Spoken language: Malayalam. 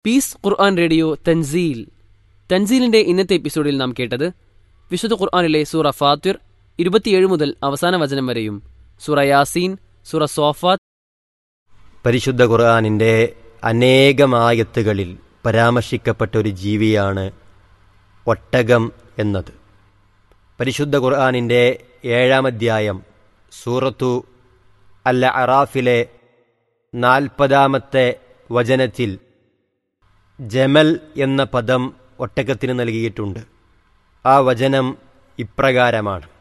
പീസ് ഖുർആൻ റേഡിയോ തൻസീൽ തൻസീലിന്റെ ഇന്നത്തെ എപ്പിസോഡിൽ നാം കേട്ടത് വിശുദ്ധ ഖുർആനിലെ സൂറ ഫാത്തിർ ഇരുപത്തിയേഴ് മുതൽ അവസാന വചനം വരെയും സൂറ യാസീൻ സൂറ സോഫാത്ത് പരിശുദ്ധ ഖുർആാനിൻ്റെ അനേകമായത്തുകളിൽ പരാമർശിക്കപ്പെട്ട ഒരു ജീവിയാണ് ഒട്ടകം എന്നത് പരിശുദ്ധ ഖുർആാനിൻ്റെ ഏഴാം അധ്യായം സൂറത്തു അല്ല അറാഫിലെ നാൽപ്പതാമത്തെ വചനത്തിൽ ജമൽ എന്ന പദം ഒട്ടകത്തിന് നൽകിയിട്ടുണ്ട് ആ വചനം ഇപ്രകാരമാണ്